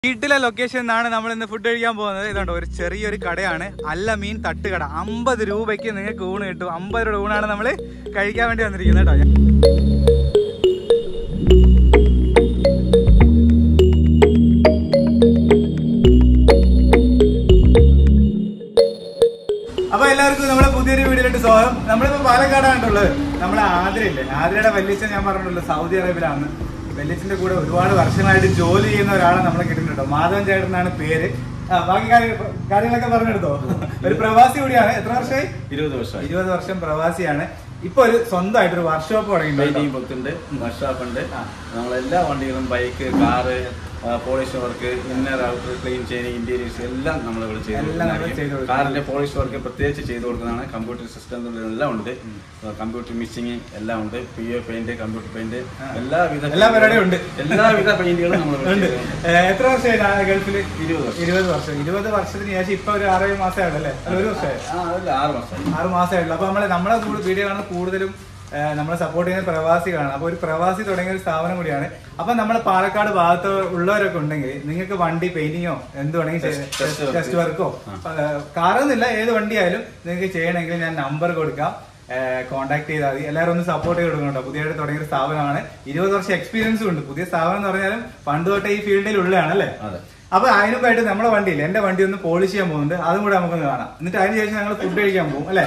വീട്ടിലെ ലൊക്കേഷൻ നിന്നാണ് നമ്മൾ ഇന്ന് ഫുഡ് കഴിക്കാൻ പോകുന്നത് ഇതുണ്ട് ഒരു ചെറിയൊരു കടയാണ് അല്ല മീൻ തട്ടുകട അമ്പത് രൂപയ്ക്ക് നിങ്ങൾക്ക് ഊണ് കിട്ടും അമ്പത് രൂപ ഊണാണ് നമ്മൾ കഴിക്കാൻ വേണ്ടി വന്നിരിക്കുന്നത് കേട്ടോ അപ്പൊ എല്ലാവർക്കും നമ്മുടെ പുതിയൊരു വീഡിയോയിലോട്ട് സ്വാഗതം നമ്മളിപ്പോ പാലക്കാടാണ് ഉള്ളത് നമ്മളെ ആതിരയില്ലേ ആതിരയുടെ വല്യച്ഛൻ ഞാൻ പറഞ്ഞിട്ടുള്ളത് സൗദി അറേബ്യയിലാണ് വല്യച്ഛന്റെ കൂടെ ഒരുപാട് വർഷങ്ങളായിട്ട് ജോലി ചെയ്യുന്ന ഒരാളെ നമ്മളെ കിട്ടുന്നുണ്ടോ മാധവൻ ചേട്ടൻ എന്നാണ് പേര് ആ, ബാക്കി കാര്യ- കാര്യങ്ങളൊക്കെ പറഞ്ഞെടുത്തോ ഒരു പ്രവാസി കൂടിയാണ് എത്ര വർഷമായി ഇരുപത് വർഷമായി ഇരുപത് വർഷം പ്രവാസിയാണ് ഇപ്പൊ ഒരു സ്വന്തമായിട്ട് ഒരു വർക്ക്ഷോപ്പ് തുടങ്ങിയിട്ടുണ്ട് പെയിന്റിംഗ് ബുക്കുണ്ട് വർക്ക്ഷോപ്പ് ഉണ്ട് നമ്മളെല്ലാ വണ്ടികളും bike car polish work inner outer clean ചെയ്യുന്ന ഇന്റീരിയേഴ്സ് എല്ലാം നമ്മൾ ഇവിടെ ചെയ്ത് എല്ലാം നമ്മള് ചെയ്ത് കൊടുക്കുന്നതായിരിക്കും. കൊടുക്കും. കാറിന്റെ പോളിഷ് വർക്ക് പ്രത്യേകിച്ച് ചെയ്ത് കൊടുക്കുന്നതാണ് കമ്പ്യൂട്ടർ സിസ്റ്റം എല്ലാം ഉണ്ട് കമ്പ്യൂട്ടർ മിക്സിങ് എല്ലാം ഉണ്ട് P O paint computer paint എല്ലാവിധ എല്ലാ പരിപാടിയും ഉണ്ട്. എല്ലാവിധ പെയിന്റുകളും നമ്മൾ ഉണ്ട് ഏ, എത്ര വർഷമായി ഗൾഫില് ഇരുപത് വർഷം ഇരുപത് വർഷം ഇരുപത് വർഷത്തിന് ശേഷം ഇപ്പൊ ഒരു ആറേഴ് മാസമേ ആണല്ലേ അല്ല ഒരു വർഷമായി ആ അതല്ല ആറ് മാസമായി ആറ് മാസമായിട്ടുള്ളൂ അപ്പൊ നമ്മളെ നമ്മളെ കൂടുതൽ വീഡിയോ കാണുന്ന കൂടുതലും ഏ, നമ്മളെ സപ്പോർട്ട് ചെയ്യുന്ന പ്രവാസികളാണ് അപ്പൊ ഒരു പ്രവാസി തുടങ്ങിയ ഒരു സ്ഥാപനം കൂടിയാണ് അപ്പൊ നമ്മളെ പാലക്കാട് ഭാഗത്ത് ഉള്ളവരൊക്കെ ഉണ്ടെങ്കിൽ നിങ്ങൾക്ക് വണ്ടി പെയിന്റിങ്ങോ എന്ത് വേണമെങ്കിൽ Test work. ടെസ്റ്റ് വർക്കോ കാറൊന്നുമില്ല ഏത് വണ്ടി ആയാലും നിങ്ങൾക്ക് ചെയ്യണമെങ്കിൽ ഞാൻ നമ്പർ കൊടുക്കാം കോൺടാക്ട് ചെയ്താൽ മതി എല്ലാവരും ഒന്ന് സപ്പോർട്ട് ചെയ്ത് കൊടുക്കണോ പുതിയതായിട്ട് തുടങ്ങിയ ഒരു സ്ഥാപനമാണ് ഇരുപത് വർഷം എക്സ്പീരിയൻസും ഉണ്ട് പുതിയ സ്ഥാപനം എന്ന് പറഞ്ഞാലും പണ്ട് തൊട്ടേ ഈ ഫീൽഡിൽ ഉള്ളതാണ് അല്ലേ അതെ അപ്പൊ അതിനുമായിട്ട് നമ്മളെ വണ്ടിയിൽ എന്റെ വണ്ടി ഒന്ന് പോളിഷ് ചെയ്യാൻ പോകുന്നുണ്ട് അതും കൂടെ നമുക്കൊന്ന് കാണാം എന്നിട്ട് അതിന് ശേഷം ഞങ്ങൾ ഫുഡ് കഴിക്കാൻ പോകും അല്ലേ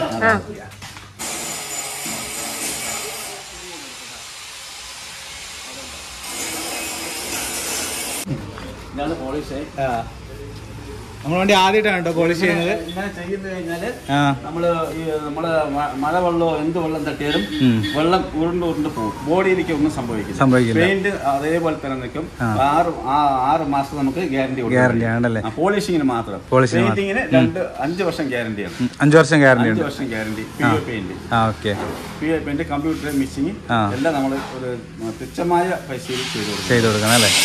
ഇതാണ് പോളിഷ് നമ്മുടെ വണ്ടി ആദ്യമായിട്ടാണ് കേട്ടോ പോളിഷ് ചെയ്യുന്നത് ഇങ്ങനെ ചെയ്യുന്നത് കഴിഞ്ഞാല് ആ നമ്മള് ഈ നമ്മള് മ- മഴ വെള്ളമോ എന്ത് വെള്ളം തട്ടിയാലും ഉം. വെള്ളം ഉരുണ്ട് ഉരുണ്ട് പോകും ബോഡിയിലേക്ക് ഒന്നും സംഭവിക്കില്ല സംഭവിക്കില്ല. പെയിന്റ് അതേപോലെ തന്നെ നിൽക്കും ആ. ആറ് ആ- ആറ് മാസം നമുക്ക് ഗ്യാരണ്ടി ഗ്യാരണ്ടി ആണല്ലേ പോളിഷിങ്ങിന് മാത്രം Polishing മാത്രം. പെയിന്റിങ്ങിന് രണ്ട് അഞ്ച് വർഷം ഗ്യാരണ്ടിയാണ് ഉം, അഞ്ച് വർഷം ഗ്യാരണ്ടി അഞ്ച് ഉണ്ട് വർഷം ഗ്യാരണ്ടി പി ഒ പെയിന്റ് ആ okay P O paint computer mixing ആ. എല്ലാം നമ്മൾ ഒരു തുച്ഛമായ പൈസയിൽ ചെയ്തു കൊടുക്കും ചെയ്ത് കൊടുക്കണം അല്ലേ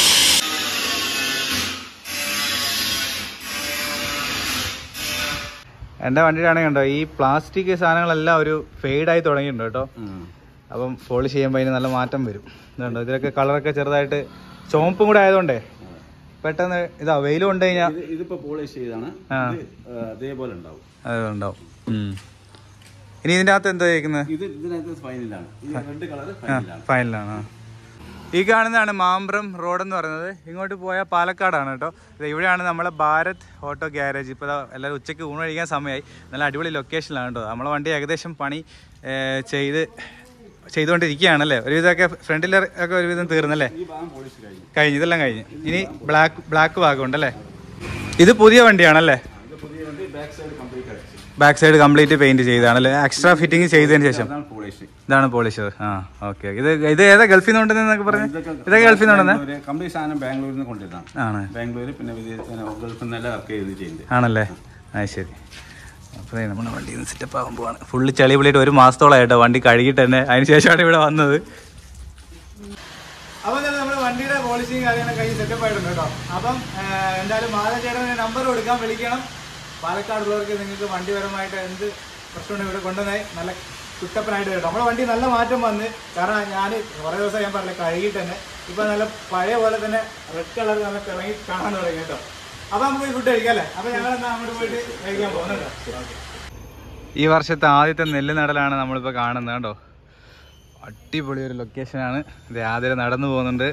എന്റെ വണ്ടിയിലാണെങ്കിൽ കണ്ടോ ഈ പ്ലാസ്റ്റിക് സാധനങ്ങളെല്ലാം ഒരു ഫെയ്ഡായി തുടങ്ങിയിട്ടുണ്ട് കേട്ടോ ഉം. അപ്പം പോളിഷ് ചെയ്യുമ്പോൾ അതിന് നല്ല മാറ്റം വരും ഇതുണ്ടോ ഇതിലൊക്കെ കളറൊക്കെ ചെറുതായിട്ട് ചുവപ്പും കൂടെ ആയതുകൊണ്ടേ പെട്ടെന്ന് ഇതാ വെയിൽ കൊണ്ട് കഴിഞ്ഞാൽ ഇത് ഇതിപ്പോ പോളിഷ് ചെയ്താണ് ആ. ഇത് ആ, അതേപോലെ ഉണ്ടാവും അത് ഉണ്ടാവും ഉം. ഇനി ഇതിന്റെ അകത്ത് എന്താ ചെയ്യുന്നത് ഇത് ഇതിനകത്ത് ഫൈനലാണ് ഈ റെഡ് കളർ ആ ഫൈനലാണ് ഫൈനലാണ് ആ. ഈ കാണുന്നതാണ് മാമ്പ്രം റോഡ് എന്ന് പറയുന്നത് ഇങ്ങോട്ട് പോയാൽ പാലക്കാടാണ് കേട്ടോ ഇത് ഇവിടെയാണ് നമ്മളെ ഭാരത് ഓട്ടോ ഗ്യാരേജ് ഇപ്പോൾ എല്ലാവരും ഉച്ചയ്ക്ക് ഊണ് കഴിക്കാൻ സമയമായി നല്ല അടിപൊളി ലൊക്കേഷനിലാണ് കേട്ടോ നമ്മളെ വണ്ടി ഏകദേശം പണി ഏ, ചെയ്ത് ചെയ്തുകൊണ്ടിരിക്കുകയാണല്ലേ ഒരുവിധമൊക്കെ ഫ്രണ്ടിൽ ഒക്കെ ഒരുവിധം തീർന്നല്ലേ ഈ ഭാഗം പോളിഷ് കഴിഞ്ഞു കഴിഞ്ഞു ഇതെല്ലാം കഴിഞ്ഞു ഇനി ബ്ലാക്ക് ബ്ലാക്ക് ഭാഗമുണ്ടല്ലേ ഇത് പുതിയ വണ്ടിയാണല്ലേ ഇത് പുതിയ വണ്ടി ബാക്ക് സൈഡ് കംപ്ലീറ്റ് അടിച്ചു ബാക്ക് സൈഡ് കംപ്ലീറ്റ് പെയിന്റ് ചെയ്താണല്ലേ എക്സ്ട്രാ ഫിറ്റിംഗ് ചെയ്തതിന് ശേഷം അതാണ് പോളിഷ് ഇതാണ് പോളിഷർ ആ ഓക്കെ ഇത് ഇത് ഏതാ ഗൾഫിൽ നിന്ന് കൊണ്ടുവന്നൊക്കെ പറഞ്ഞു ഇതൊക്കെ ഗൾഫിൽ നിന്ന് കൊണ്ടുവന്നേ കംപ്ലീറ്റ് സാധനം ബാംഗ്ലൂരിൽ നിന്ന് കൊണ്ടുവരുന്നതാണ് ആണ് ബാംഗ്ലൂർ പിന്നെ വിദേശ ഗൾഫിൽ നിന്നെല്ലാം വർക്ക് ചെയ്ത് ചെയ്യുന്നത് ആണല്ലേ ആ ശരി അപ്പോൾ നമ്മുടെ വണ്ടി ഒന്ന് സെറ്റപ്പ് ആകാൻ പോവാണ് ഫുള്ള് ചളി പൊളിയിട്ട് ഒരു മാസത്തോളമായിട്ടോ വണ്ടി കഴുകിയിട്ട് തന്നെ അതിന് ശേഷമാണ് ഇവിടെ വന്നത് അപ്പം തന്നെ നമ്മുടെ വണ്ടിയുടെ പോളിഷിങ് കാര്യങ്ങളൊക്കെ കഴിഞ്ഞ് സെറ്റപ്പ് ആയിട്ടുണ്ട് കേട്ടോ അപ്പം ഏഹ്, എന്തായാലും മാധവ ചേട്ടന് നമ്പർ കൊടുക്കാൻ വിളിക്കണം പാലക്കാടുള്ളവർക്ക് നിങ്ങൾക്ക് വണ്ടിപരമായിട്ട് എന്ത് പ്രശ്നമുണ്ട് ഇവിടെ കൊണ്ടുവന്നായി നല്ല കുട്ടപ്പനായിട്ട് കേട്ടോ നമ്മുടെ വണ്ടി നല്ല മാറ്റം വന്ന് കാരണം ഞാൻ കുറേ ദിവസം ഞാൻ പറഞ്ഞില്ല കഴുകിയിട്ട് തന്നെ ഇപ്പം നല്ല പഴയ പോലെ തന്നെ റെഡ് കളർ നല്ല തിളങ്ങി കാണാൻ തുടങ്ങി കേട്ടോ അപ്പം നമുക്ക് ഫുഡ് കഴിക്കാം അല്ലേ അപ്പം ഞങ്ങൾ എന്നാൽ അങ്ങോട്ട് പോയിട്ട് കഴിക്കാൻ പോകുന്നുണ്ടോ ഈ വർഷത്തെ ആദ്യത്തെ നെല്ല് നടലാണ് നമ്മളിപ്പോൾ കാണുന്നത് കേട്ടോ അടിപൊളി ഒരു ലൊക്കേഷനാണ് ഇത് ആതിര നടന്നു പോകുന്നുണ്ട്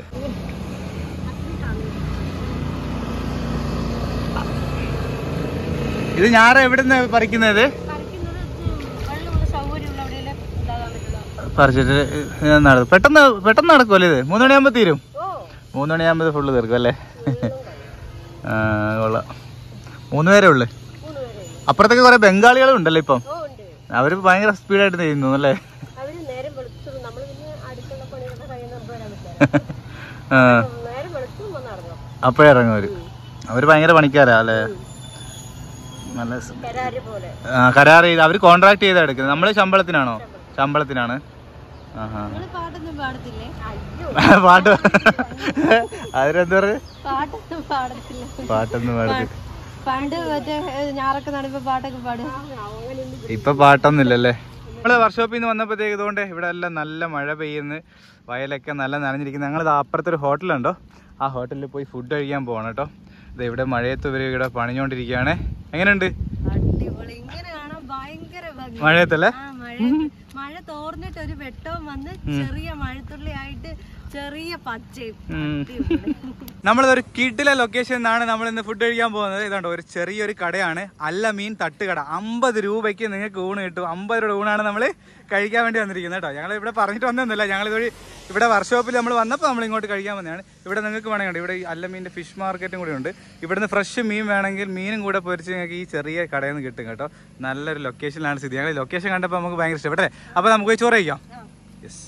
ഇത് ഞാറ എവിടുന്ന് പറിക്കുന്നത് വെള്ളമുള്ള സൗകര്യമുള്ള എവിടെയെല്ലാം ഇതാകാൻ പറ്റുള്ളൂ പറിച്ചിട്ട് ഇത് നടക്കും പെട്ടെന്ന് പെട്ടെന്ന് നടക്കുമല്ലേ ഇത് മൂന്ന് മണിയാകുമ്പോൾ തീരും ഓ മൂന്ന് മണിയാകുമ്പോൾ ഫുള്ള് തീർക്കും അല്ലേ ആ, കൊള്ളാം മൂന്ന് പേരേ ഉള്ളു മൂന്ന് പേരെ അപ്പുറത്തൊക്കെ കുറെ ബംഗാളികളും ഉണ്ടല്ലോ ഇപ്പം ഓ ഉണ്ട് അവര് ഭയങ്കര സ്പീഡായിട്ട് ചെയ്യുന്നു അല്ലേ അവര് നേരം വെളുത്തു നമ്മൾ പിന്നെ അടുത്തുള്ള പണികളൊക്കെ കഴിയുന്ന നമുക്ക് വരാൻ പറ്റില്ല ആ, നേരം വെളുത്തു വന്ന് നടന്നു അപ്പോഴേ ഇറങ്ങും അവര് അവര് ഭയങ്കര പണിക്കാരാ അല്ലേ നല്ല സ്- കരാര് പോലെ ആ, കരാർ ചെയ്ത് അവര് കോൺട്രാക്ട് ചെയ്താ എടുക്കുന്നത് നമ്മള് ശമ്പളത്തിനാണോ ശമ്പളത്തിനാണ് ആഹാ നിങ്ങൾ പാട്ടൊന്നും പാടത്തില്ലേ അയ്യോ പാട്ട് അതിനെന്താ പറയുക പാട്ടൊന്നും പാടത്തില്ല പാട്ടൊന്നും പാടത്തില്ല പണ്ട് മറ്റേ ഏഹ്, ഞാറൊക്കെ നടുമ്പോ പാട്ടൊക്കെ പാടും അങ്ങനെ ഇപ്പൊ പാട്ടൊന്നുമില്ലല്ലേ നമ്മള് വർക്ക്ഷോപ്പിൽ നിന്ന് വന്നപ്പോഴത്തേക്ക് ഇതുകൊണ്ട് ഇവിടെ എല്ലാം നല്ല മഴ പെയ്യുന്നു വയലൊക്കെ നല്ല നനഞ്ഞിരിക്കുന്നു ഞങ്ങൾ അപ്പുറത്തൊരു ഹോട്ടലുണ്ടോ ആ ഹോട്ടലിൽ പോയി ഫുഡ് കഴിക്കാൻ പോകണം കേട്ടോ ഇത് ഇവിടെ മഴയത്ത് ഇവർ ഇവിടെ പണിഞ്ഞുകൊണ്ടിരിക്കുകയാണ് എങ്ങനെയുണ്ട് അടിപൊളി ഇങ്ങനെ കാണാൻ ഭയങ്കര ഭംഗി മഴയത്തല്ലേ ആ മഴ മഴ തോർന്നിട്ട് ഒരു വെട്ടവും വന്ന് ചെറിയ മഴത്തുള്ളി ആയിട്ട് ചെറിയ പച്ചയും അടിപൊളി. നമ്മളിതൊരു കിഡിലെ ലൊക്കേഷൻ നിന്നാണ് നമ്മൾ ഇന്ന് ഫുഡ് കഴിക്കാൻ പോകുന്നത് ഇതുണ്ട് ഒരു ചെറിയൊരു കടയാണ് അല്ല മീൻ തട്ടുകട അമ്പത് രൂപയ്ക്ക് നിങ്ങൾക്ക് ഊണ് കിട്ടും അമ്പത് രൂപ ഊണാണ് നമ്മൾ കഴിക്കാൻ വേണ്ടി വന്നിരിക്കുന്നത് കേട്ടോ ഞങ്ങൾ ഇവിടെ പറഞ്ഞിട്ട് വന്നൊന്നുമില്ല ഞങ്ങൾ ഇതുവഴി ഇവിടെ വർക്ക്ഷോപ്പിൽ നമ്മൾ വന്നപ്പോൾ നമ്മൾ ഇങ്ങോട്ട് കഴിക്കാൻ വന്നതാണ് ഇവിടെ നിങ്ങൾക്ക് വേണമെങ്കിൽ ഇവിടെ ഈ അല്ല മീൻ്റെ ഫിഷ് മാർക്കറ്റും കൂടി ഉണ്ട് ഇവിടുന്ന് ഫ്രഷ് മീൻ വേണമെങ്കിൽ മീനും കൂടെ പൊരിച്ച് നിങ്ങൾക്ക് ഈ ചെറിയ കടയിൽ നിന്ന് കിട്ടും കേട്ടോ നല്ലൊരു ലൊക്കേഷനിലാണ് സ്ഥിതി ഞങ്ങൾ ലൊക്കേഷൻ കണ്ടപ്പോൾ നമുക്ക് ഭയങ്കര ഇഷ്ടപ്പെട്ടെ അപ്പോൾ നമുക്ക് പോയി ചോറ് കഴിക്കാം യെസ്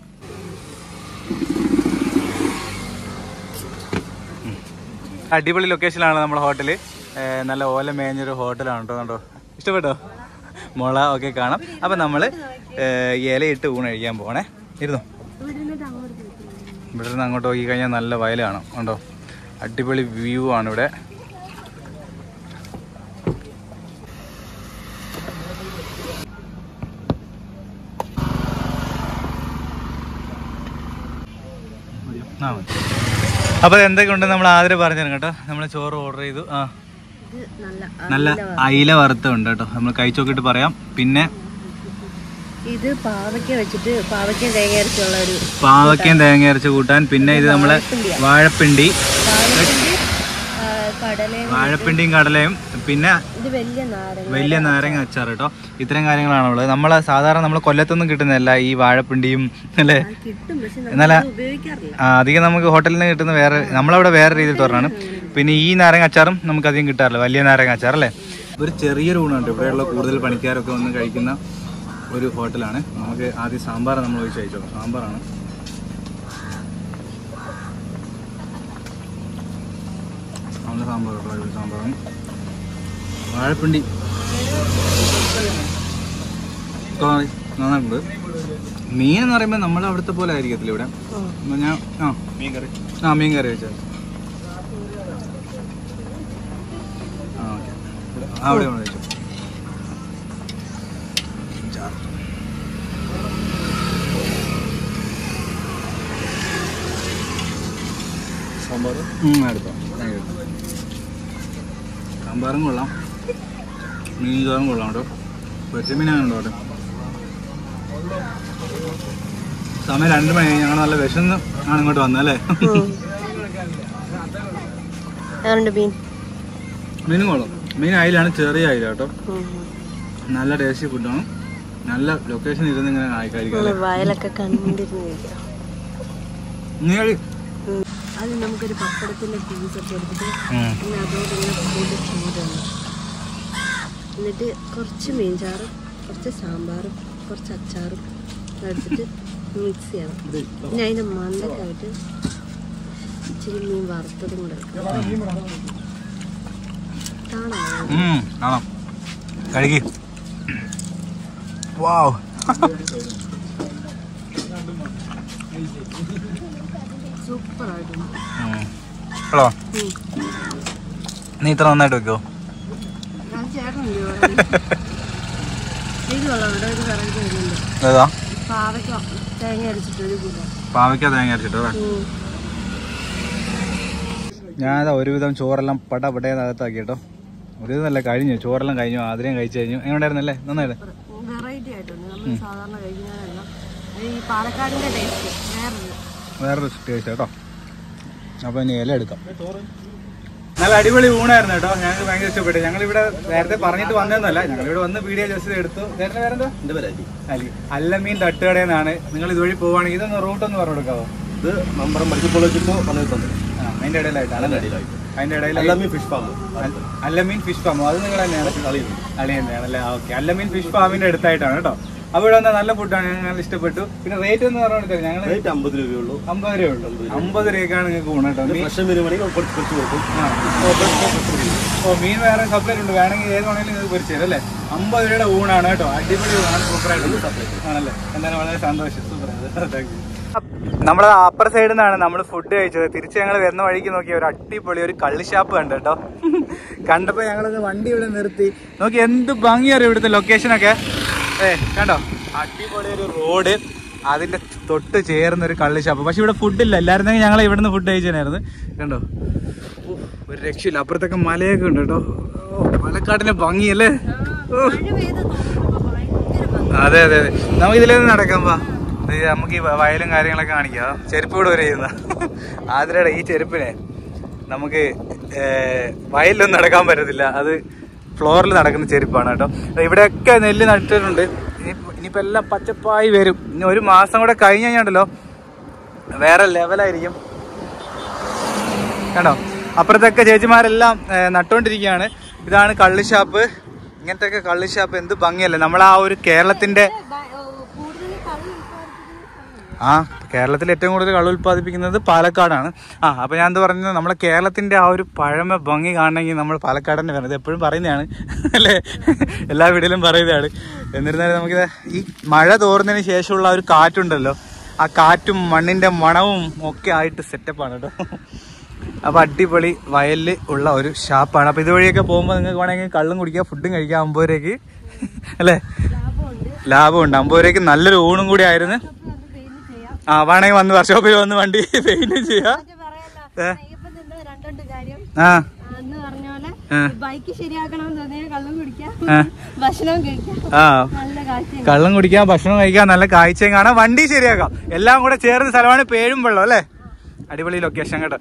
അടിപൊളി ലൊക്കേഷനിലാണ് നമ്മുടെ ഹോട്ടല് ഏർ നല്ല ഓല മേഞ്ഞൊരു ഹോട്ടലാണ് കേട്ടോ കണ്ടോ ഇഷ്ടപ്പെട്ടോ മുള ഒക്കെ കാണാം അപ്പം നമ്മൾ ഇലയിട്ട് ഊണ് കഴിക്കാൻ പോകണേ ഇരുന്നോ ഇവിടെ നിന്നിട്ട് അങ്ങോട്ട് പോയി. ഇവിടെ നിന്ന് അങ്ങോട്ട് നോക്കി കഴിഞ്ഞാൽ നല്ല വയൽ കാണാം കണ്ടോ അടിപൊളി വ്യൂ ആണ് ഇവിടെ ആ മതി. അപ്പോൾ എന്തൊക്കെ ഉണ്ട് നമ്മൾ ആദ്യം പറഞ്ഞു കേട്ടോ നമ്മൾ ചോറ് ഓർഡർ ചെയ്തു ആ ഇത് നല്ല നല്ല അയില വറുത്തുണ്ട് കേട്ടോ നമ്മൾ കഴിച്ചു നോക്കിയിട്ട് പറയാം പിന്നെ ഇത് പാവയ്ക്ക വെച്ചിട്ട് പാവയ്ക്ക തേങ്ങ അരച്ചുള്ള ഒരു പാവയ്ക്കയും തേങ്ങ അരച്ച് കൂട്ടാൻ പിന്നെ ഇത് നമ്മളെ വാഴപ്പിണ്ടി പാവയ്ക്കൻ്റെ കടലയും വാഴപ്പിണ്ടിയും കടലയും പിന്നെ ഇത് വലിയ നാരങ്ങ വലിയ നാരങ്ങ അച്ചാർ കേട്ടോ ഇത്രയും കാര്യങ്ങളാണ് ഉള്ളത് നമ്മളെ സാധാരണ നമ്മൾ കൊല്ലത്തൊന്നും കിട്ടുന്നതല്ല ഈ വാഴപ്പിണ്ടിയും അല്ലേ കിട്ടും പക്ഷെ എന്നാല നമ്മൾ ഉപയോഗിക്കാറില്ല ആ, അധികം നമുക്ക് ഹോട്ടലിൽ നിന്ന് കിട്ടുന്ന വേറെ നമ്മളവിടെ വേറെ രീതിയിൽ തുറന്നാണ് പിന്നെ ഈ നാരങ്ങ അച്ചാറും നമുക്ക് അധികം കിട്ടാറില്ല വലിയ നാരങ്ങ അച്ചാർ അല്ലേ ഒരു ചെറിയൊരു ഊണുണ്ട് ഇവിടെയുള്ള കൂടുതൽ പണിക്കാരൊക്കെ വന്ന് കഴിക്കുന്ന ഒരു ഹോട്ടലാണ് നമുക്ക് ആദ്യം സാമ്പാർ നമ്മൾ ഒഴിച്ച് കഴിച്ചോ സാമ്പാറാണ് നല്ല സാമ്പാർ കേട്ടോ അടിപൊളി സാമ്പാറാണ് വാഴപ്പിണ്ടി കൊള്ളാം, നന്നായിട്ടുണ്ട് മീൻ എന്ന് പറയുമ്പോൾ നമ്മൾ അവിടുത്തെ പോലെ ആയിരിക്കത്തില്ല ഇവിടെ ഇപ്പൊ ഞാൻ ആ മീൻ കറി ആ മീൻ കറി വെച്ചാൽ ആ ഓക്കെ ആ അവിടെ കൊണ്ട് വെച്ചു സാമ്പാർ എടുത്തോ താങ്ക് യു സാമ്പാറും കൊള്ളാം മീൻ ചോറും കൊള്ളാം കേട്ടോ പൊരിച്ച മീനാണ് കേട്ടോ സമയം രണ്ട് മണി ഞങ്ങൾ നല്ല വിശന്ന് ആണ് ഇങ്ങോട്ട് വന്നല്ലേ അതുകൊണ്ട് മീൻ മീനും കൊള്ളാം മീൻ അയിലാണ് ചെറിയ അയില കേട്ടോ നല്ല ടേസ്റ്റി ഫുഡാണ് നല്ല ലൊക്കേഷൻ ഇരുന്ന് ഇങ്ങനെ ആയിക്കായിരിക്കും അല്ലേ വയലൊക്കെ കണ്ടിരുന്ന് കഴിക്കാം നീ കഴി. അത് നമുക്കൊരു പപ്പടത്തിന്റെ പീസൊക്കെ എടുത്തിട്ട് ഉം. പിന്നെ അതോടെ ഇങ്ങനെ കൂടി ചൂടാണ് എന്നിട്ട് കുറച്ച് മീൻചാറും കുറച്ച് സാമ്പാറും കുറച്ച് അച്ചാറും എടുത്തിട്ട് മിക്സ് ചെയ്യണം പിന്നെ അതിൻ്റെ മണ്ടക്കായിട്ട് ഇച്ചിരി മീൻ വറുത്തതും കൂടെ വെക്കണം. കാണാമോ ഉം, കാണാം കഴുകി വാവ് സൂപ്പറായിട്ടുണ്ട് ഹലോ നീ ഇത്ര നന്നായിട്ട് വെക്കോ ഞാൻ ചേട്ടനുണ്ട് ഇത് കൊള്ളാം ഇവിടെ ഒരു വെറൈറ്റി വരുന്നുണ്ട് ഏതാ പാവയ്ക്ക തേങ്ങ അരച്ചിട്ട് ഒരു കൂട്ടം പാവയ്ക്ക തേങ്ങ അരച്ചിട്ടോ ഞാനതാ ഒരുവിധം ചോറെല്ലാം പട പടേന്നകത്താക്കി കേട്ടോ ഒരുവിധം അല്ല കഴിഞ്ഞു ചോറെല്ലാം കഴിഞ്ഞു ആദ്യം കഴിച്ചു കഴിഞ്ഞു എങ്ങനെയായിരുന്നല്ലേ നന്നായിട്ട് വെറൈറ്റി ആയിട്ടുണ്ട് നമ്മൾ സാധാരണ കഴിക്കുന്നതല്ല അത് ഈ പാലക്കാടിന്റെ ടേസ്റ്റ് വേറൊരു വേറൊരു ടേസ്റ്റ് കേട്ടോ അപ്പോൾ ഇനി ഇല എടുക്കാം നല്ല അടിപൊളി ഊണായിരുന്നു കേട്ടോ ഞങ്ങൾക്ക് ഭയങ്കര ഇഷ്ടപ്പെട്ടു ഞങ്ങൾ ഇവിടെ നേരത്തെ പറഞ്ഞിട്ട് വന്നതെന്നല്ല ഞങ്ങൾ ഇവിടെ വന്ന് വീഡിയോ ജസ്റ്റ് എടുത്തു ചേട്ടൻ്റെ പേരെന്തോ എൻ്റെ പേരായി അലി അല്ലമീൻ തട്ടുകടയെന്നാണ് നിങ്ങൾ ഇതുവഴി പോവുകയാണെങ്കിൽ ഇതൊന്ന് റൂട്ട് ഒന്ന് പറഞ്ഞു കൊടുക്കാവോ ഇത് മമ്പറം മെഡിക്കൽ കോളേജിപ്പോൾ പണിയെടുത്തത് ആ അതിന്റെ ഇടയിലായിട്ടാണ് അതിൻ്റെ അടിയിലായിട്ട് അതിന്റെ ഇടയിൽ എല്ലാമേ ഫിഷ് ഫാം അല്ലമീൻ ഫിഷ് ഫാമോ അത് നിങ്ങൾ തന്നെയാണ് കളിയുന്നു അളി തന്നെയാണല്ലേ ഓക്കെ അല്ലമീൻ ഫിഷ് ഫാമിന്റെ അടുത്തായിട്ടാണ് കേട്ടോ അപ്പോൾ ഇവിടെ വന്ന നല്ല ഫുഡാണ് ഞങ്ങൾ ഇഷ്ടപ്പെട്ടു പിന്നെ റേറ്റ് എന്ന് പറഞ്ഞു ഞങ്ങൾ റേറ്റ് അമ്പത് രൂപയുള്ളൂ അമ്പത് രൂപ ഉള്ളൂ അമ്പത് രൂപയ്ക്കാണ് നിങ്ങൾക്ക് ഊണ് കേട്ടോ മീൻ ഫ്രഷ് മീൻ വേണമെങ്കിൽ കുറച്ച് കുറച്ച് കൊടുക്കും ആ. ഓ, പൊ- പൊ- പൊ- ഓ മീൻ വേറെ സപ്ലൈറ്റ് ഉണ്ട് വേണമെങ്കിൽ ഏത് വേണമെങ്കിലും നിങ്ങൾക്ക് പൊരിച്ചു തരും അല്ലേ അമ്പത് രൂപയുടെ ഊണാണ് കേട്ടോ അടിപൊളി ഊണാണ് സൂപ്പറായിട്ട് ആണല്ലേ എന്തായാലും വളരെ സന്തോഷം സൂപ്പർ നമ്മുടെ അപ്പർ സൈഡിൽ നിന്നാണ് നമ്മൾ ഫുഡ് കഴിച്ചത് തിരിച്ച് ഞങ്ങൾ വരുന്ന വഴിക്ക് നോക്കിയ ഒരു അടിപൊളി ഒരു കള്ളി ഷാപ്പ് കണ്ടു കേട്ടോ കണ്ടപ്പോൾ ഞങ്ങളത് വണ്ടി ഇവിടെ നിർത്തി നോക്കി എന്ത് ഭംഗിയറിയോ ഇവിടുത്തെ ലൊക്കേഷനൊക്കെ ഏ കണ്ടോ അടിപൊളി ഒരു റോഡ് അതിന്റെ തൊട്ട് ചേർന്ന ഒരു കള്ളി ഷാപ്പ് പക്ഷെ ഇവിടെ ഫുഡില്ല എല്ലായിരുന്നെങ്കിൽ ഞങ്ങൾ ഇവിടുന്ന് ഫുഡ് കഴിച്ചായിരുന്നു കണ്ടോ ഓ, ഒരു രക്ഷയില്ല അപ്പുറത്തൊക്കെ മലയൊക്കെ ഉണ്ട് കേട്ടോ ഓ, പാലക്കാടിന്റെ ഭംഗിയല്ലേ ഓ. അതെ അതെ അതെ നമുക്ക് ഇതിലൊന്നും നടക്കാം വാ ഇത് നമുക്ക് ഈ വയലും കാര്യങ്ങളൊക്കെ കാണിക്കാം ചെരുപ്പ് കൂടെ വരെ ചെയ്യുന്ന ആതിരയുടെ ഈ ചെരുപ്പിനെ നമുക്ക് ഏർ, വയലിലൊന്നും നടക്കാൻ പറ്റത്തില്ല അത് ഫ്ലോറിൽ നടക്കുന്ന ചെരുപ്പാണ് കേട്ടോ ഇവിടെയൊക്കെ നെല്ല് നട്ടിട്ടുണ്ട് ഇനി ഇനിയിപ്പോൾ എല്ലാം പച്ചപ്പായി വരും ഇനി ഒരു മാസം കൂടെ കഴിഞ്ഞ് കഴിഞ്ഞാണ്ടല്ലോ വേറെ ലെവലായിരിക്കും കണ്ടോ അപ്പുറത്തൊക്കെ ചേച്ചിമാരെല്ലാം ഏർ, നട്ടുകൊണ്ടിരിക്കുകയാണ് ഇതാണ് കള്ളിഷാപ്പ് ഇങ്ങനത്തെ ഒക്കെ കള്ളിഷാപ്പ് എന്ത് ഭംഗിയല്ലേ നമ്മൾ ആ ഒരു കേരളത്തിന്റെ ആ കേരളത്തിൽ ഏറ്റവും കൂടുതൽ കള്ള് ഉൽപ്പാദിപ്പിക്കുന്നത് പാലക്കാടാണ് ആ അപ്പൊ ഞാൻ എന്താ പറഞ്ഞത് നമ്മളെ കേരളത്തിന്റെ ആ ഒരു പഴമ ഭംഗി കാണണമെങ്കിൽ നമ്മൾ പാലക്കാട് തന്നെ വരണം ഇത് എപ്പോഴും പറയുന്നതാണ് അല്ലേ എല്ലാ വീട്ടിലും പറയുന്നതാണ് എന്നിരുന്നാലും നമുക്കിത് ഈ മഴ തോർന്നതിന് ശേഷമുള്ള ആ ഒരു കാറ്റുണ്ടല്ലോ ആ കാറ്റും മണ്ണിന്റെ മണവും ഒക്കെ ആയിട്ട് സെറ്റപ്പാണ് കേട്ടോ അപ്പൊ അടിപൊളി വയലിൽ ഉള്ള ഒരു ഷാപ്പാണ് അപ്പൊ ഇതുവഴിയൊക്കെ പോകുമ്പോൾ നിങ്ങൾക്ക് വേണമെങ്കിൽ കള്ളും കുടിക്കാം ഫുഡും കഴിക്കാം അമ്പത് രൂപയ്ക്ക് അല്ലേ ലാഭമുണ്ട് അമ്പത് രൂപയ്ക്ക് നല്ലൊരു ഊണും കൂടി ആയിരുന്നു ആ വേണമെങ്കിൽ വന്ന് വർക്ക്ഷോപ്പിൽ വന്ന് വണ്ടി പെയിന്റ് ചെയ്യാം ഏ? രണ്ടുണ്ട് കാര്യം ആ അന്ന് പറഞ്ഞ പോലെ ആ. ബൈക്ക് ശരിയാക്കണമെന്ന് തോന്നിയാൽ കള്ളം കുടിക്കാം ആ. ഭക്ഷണം കഴിക്കാം ആ നല്ല കാഴ്ച കള്ളം കുടിക്കാം ഭക്ഷണം കഴിക്കാം നല്ല കാഴ്ചയും കാണാം വണ്ടി ശരിയാക്കാം എല്ലാം കൂടെ ചേർന്ന സ്ഥലമാണ് പേഴും വെള്ളം അല്ലേ അടിപൊളി ലൊക്കേഷൻ കേട്ടോ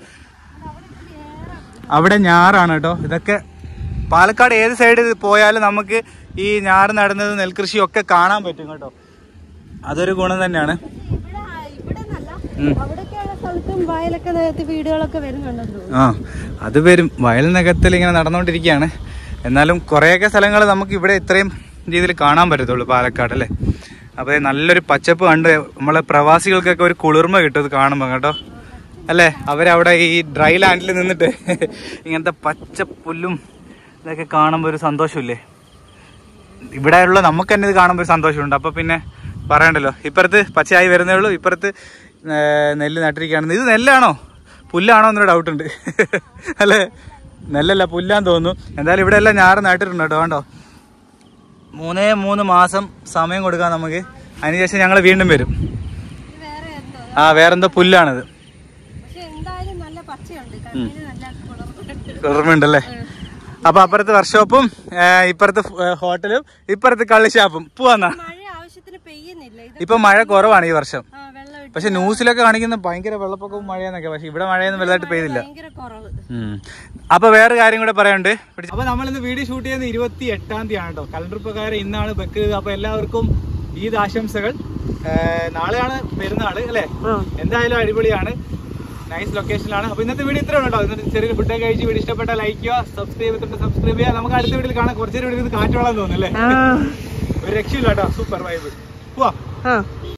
അവിടെ ഞാറാണ് കേട്ടോ ഇതൊക്കെ പാലക്കാട് ഏത് സൈഡ് പോയാലും നമുക്ക് ഈ ഞാറ് നടുന്നത് നെൽകൃഷിയും ഒക്കെ കാണാൻ പറ്റും കേട്ടോ അതൊരു ഗുണം തന്നെയാണ് ഇവിടെ ഇവിടെ നല്ല ഉം. അവിടെയൊക്കെയുള്ള സ്ഥലത്തും വയലൊക്കെ നേരത്തെ വീടുകളൊക്കെ വരുന്നുണ്ടെന്ന് തോന്നുന്നു ആ അത് വരും വയൽ നഗരത്തിൽ ഇങ്ങനെ നടന്നുകൊണ്ടിരിക്കുകയാണ് എന്നാലും കുറേയൊക്കെ സ്ഥലങ്ങൾ നമുക്ക് ഇവിടെ ഇത്രയും രീതിയിൽ കാണാൻ പറ്റത്തുള്ളൂ പാലക്കാട് അല്ലേ അപ്പോൾ നല്ലൊരു പച്ചപ്പ് കണ്ട് നമ്മളെ പ്രവാസികൾക്കൊക്കെ ഒരു കുളിർമ കിട്ടും ഇത് കാണുമ്പോൾ കേട്ടോ അല്ലേ അവരവിടെ ഈ ഡ്രൈ ലാൻഡിൽ നിന്നിട്ട് ഇങ്ങനത്തെ പച്ച പുല്ലും ഇതൊക്കെ കാണുമ്പോൾ ഒരു സന്തോഷമില്ലേ ഇവിടെ ഉള്ള നമുക്ക് തന്നെ ഇത് കാണുമ്പോൾ ഒരു സന്തോഷമുണ്ട് അപ്പോൾ പിന്നെ പറയണ്ടല്ലോ ഇപ്പുറത്ത് പച്ചയായി വരുന്നേ ഉള്ളൂ ഇപ്പുറത്ത് ഏ, നെല്ല് നട്ടിരിക്കുകയാണെന്ന് ഇത് നെല്ലാണോ പുല്ലാണോ എന്നൊരു ഡൗട്ട് ഉണ്ട് അല്ലേ നെല്ലല്ല പുല്ലാന്ന് തോന്നുന്നു എന്തായാലും ഇവിടെ എല്ലാം ഞാറ് നട്ടിട്ടുണ്ട് കേട്ടോ കണ്ടോ മൂന്നേ മൂന്ന് മാസം സമയം കൊടുക്കാം നമുക്ക് അതിനുശേഷം ഞങ്ങൾ വീണ്ടും വരും ഇത് വേറെ എന്തോ ആ വേറെന്തോ പുല്ലാണിത് പക്ഷെ എന്തായാലും നല്ല പച്ചയുണ്ട് കണ്ണിന് നല്ല കുളിർമയുണ്ട് ഓർമ്മയുണ്ടല്ലേ അപ്പൊ അപ്പുറത്ത് വർക്ക്ഷോപ്പും ഏ, ഇപ്പുറത്ത് ഫ്- ഏ, ഹോട്ടലും ഇപ്പുറത്ത് കള്ളിഷാപ്പും പോവാന്നാ മഴ ആവശ്യത്തിന് പെയ്യുന്നില്ല ഇത് ഇപ്പൊ മഴ കുറവാണ് ഈ വർഷം ആ വെള്ളം ഇട്ട് പക്ഷെ ന്യൂസിലൊക്കെ കാണിക്കുന്ന ഭയങ്കര വെള്ളപ്പൊക്കവും മഴയെന്നൊക്കെ പക്ഷെ ഇവിടെ മഴയൊന്നും വലുതായിട്ട് പെയ്തില്ല ഭയങ്കര കുറവ് ഉം. അപ്പൊ വേറെ കാര്യം കൂടെ പറയാനുണ്ട് അപ്പൊ നമ്മൾ ഇന്ന് വീഡിയോ ഷൂട്ട് ചെയ്യുന്നത് ഇരുപത്തി എട്ടാം തീയതി ആണ് കേട്ടോ കലണ്ടർ പ്രകാരം ഇന്നാണ് ബക്രീദ് അപ്പൊ എല്ലാവർക്കും ഈദ് ആശംസകൾ ഏർ നാളെയാണ് പെരുന്നാള് അല്ലേ എന്തായാലും അടിപൊളിയാണ് നൈസ് ലൊക്കേഷനിലാണ് അപ്പൊ ഇന്നത്തെ വീഡിയോ ഇത്രയാണ് കേട്ടോ ഇന്നത്തെ ചെറിയ ഫുഡൊക്കെ കഴിച്ച് വീഡിയോ ഇഷ്ടപ്പെട്ട ലൈക്ക് ചെയ്യുക സബ്സ്ക്രൈബ് ചെയ്തിട്ട് സബ്സ്ക്രൈബ് ചെയ്യുക നമുക്ക് അടുത്ത വീഡിയോയിൽ കാണാം കുറച്ചേരം വീഡിയോ കാറ്റ് വെള്ളം തോന്നുന്നു അല്ലേ ഒരു രക്ഷയില്ല കേട്ടോ സൂപ്പർ വൈബ് പോവാ ആ